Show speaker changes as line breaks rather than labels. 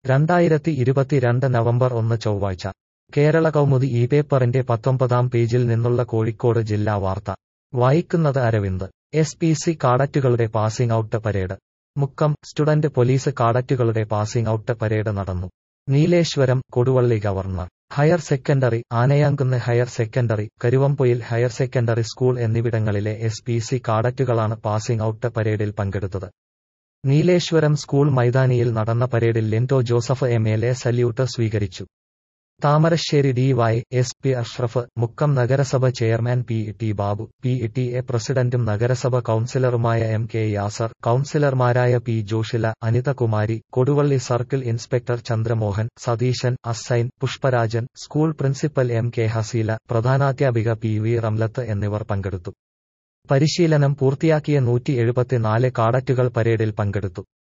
രണ്ടായിരത്തി ഇരുപത്തിരണ്ട് നവംബർ ഒന്ന് ചൊവ്വാഴ്ച കേരള കൗമുദി ഈ പേപ്പറിന്റെ പത്തൊമ്പതാം പേജിൽ നിന്നുള്ള കോഴിക്കോട് ജില്ലാ വാർത്ത വായിക്കുന്നത് അരവിന്ദ് എസ് പി സി കാഡറ്റുകളുടെ passing out parade Mukkam student police കാഡറ്റുകളുടെ പാസിംഗ് ഔട്ട് പരേഡ് നടന്നു Nileshwaram Koduvally governor higher secondary Anayamkunnu higher secondary Karuvampoyil higher secondary school എന്നിവിടങ്ങളിലെ എസ് പി സി കാഡറ്റുകളാണ് പാസിംഗ് ഔട്ട് പരേഡിൽ പങ്കെടുത്തത് നീലേശ്വരം സ്കൂൾ മൈതാനിയിൽ നടന്ന പരേഡിൽ Linto Joseph M L A salute സ്വീകരിച്ചു Thamarassery D Y S P Ashraf Mukkam നഗരസഭ chairman P T Babu P T A പ്രസിഡന്റും നഗരസഭ കൌൺസിലറുമായ എം കെ യാസർ കൌൺസിലർമാരായ P Joshila Anithakumari Koduvally circle inspector Chandramohan Satheesan Assain Pushparajan school principal M K Haseela പ്രധാനാധ്യാപിക പി വി റംലത്ത് എന്നിവർ പങ്കെടുത്തു പരിശീലനം പൂർത്തിയാക്കിയ നൂറ്റി എഴുപത്തിനാല് കാഡറ്റുകൾ പരേഡിൽ പങ്കെടുത്തു